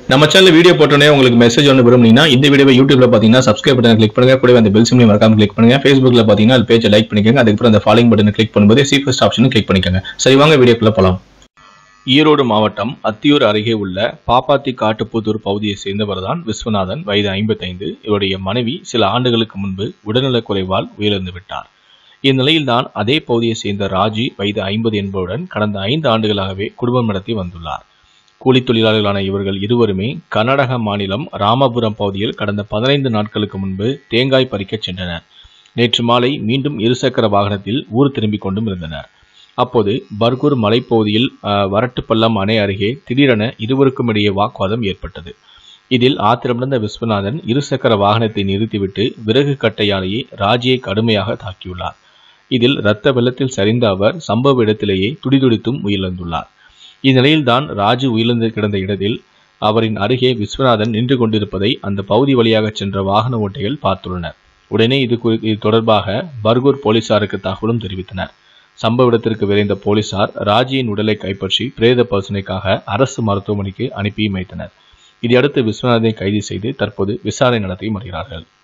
நம்ம channel video போட்டோன்னே உங்களுக்கு மெசேஜ் ஒன்று விரும்புனீங்கன்னா இந்த வீடியோவை யூடியூப்ல பார்த்தீங்கன்னா சப்ஸ்கிரைப் பட்டன் கிளிக் பண்ணுங்க கூடவே அந்த பெல் சிம்லையும் மறக்காம கிளிக் பண்ணுங்க ஃபேஸ்புக்ல பார்த்தீங்கன்னா அது பேஜை லைக் பண்ணிக்கோங்க அதுக்கப்புறம் அந்த ஃபாலோயிங் பட்டனை கிளிக் பண்ணும்போது சி ஃபர்ஸ்ட் ஆப்ஷனும் கிளிக் பண்ணிக்கோங்க சரி வாங்க வீடியோக்குள்ள போலாம் ஈரோடு மாவட்டம் அத்தியூர் அருகே உள்ள பாப்பாத்தி காட்டுப்புதூர் பகுதியை சேர்ந்தவர் தான் விஸ்வநாதன் வயது ஐம்பத்தைந்து இவருடைய மனைவி சில ஆண்டுகளுக்கு முன்பு உடல்நலக் குறைவால் உயிரிழந்து விட்டார் இந்நிலையில்தான் அதே பகுதியை சேர்ந்த ராஜி வயது ஐம்பது என்பவருடன் கடந்த ஐந்து ஆண்டுகளாகவே குடும்பம் நடத்தி வந்துள்ளார் கூலித் தொழிலாளர்களான இவர்கள் இருவருமே கர்நாடக மாநிலம் ராமபுரம் பகுதியில் கடந்த பதினைந்து நாட்களுக்கு முன்பு தேங்காய் பறிக்கச் சென்றனர் நேற்று மாலை மீண்டும் இருசக்கர வாகனத்தில் ஊர் திரும்பிக் கொண்டும் இருந்தனர் அப்போது பர்கூர் மலைப்பகுதியில் அஹ், வரட்டுப்பள்ளம் அணை அருகே திடீரென இருவருக்கும் இடையே வாக்குவாதம் ஏற்பட்டது இதில் ஆத்திரமடைந்த விஸ்வநாதன் இருசக்கர வாகனத்தை நிறுத்திவிட்டு விறகு கட்டையாலேயே ராஜியை கடுமையாக தாக்கியுள்ளார் இதில் இரத்த வெள்ளத்தில் சரிந்த அவர் சம்பவ இடத்திலேயே துடிதுடித்தும் உயிரிழந்துள்ளார் இந்நிலையில்தான் ராஜு உயிரிழந்து கிடந்த இடத்தில் அவரின் அருகே விஸ்வநாதன் நின்று கொண்டிருப்பதை அந்த பகுதி வழியாக சென்ற வாகன ஓட்டிகள் பார்த்துள்ளனர் உடனே இது குறி இது தொடர்பாக பர்கூர் போலீசாருக்கு தகவலும் தெரிவித்தனர் சம்பவ இடத்திற்கு விரைந்த போலீசார் ராஜியின் உடலை கைப்பற்றி பிரேத பரிசோதனைக்காக அரசு மருத்துவமனைக்கு அனுப்பி வைத்தனர் இதையடுத்து விஸ்வநாதனை கைது செய்து தற்போது விசாரணை நடத்தி வருகிறார்கள்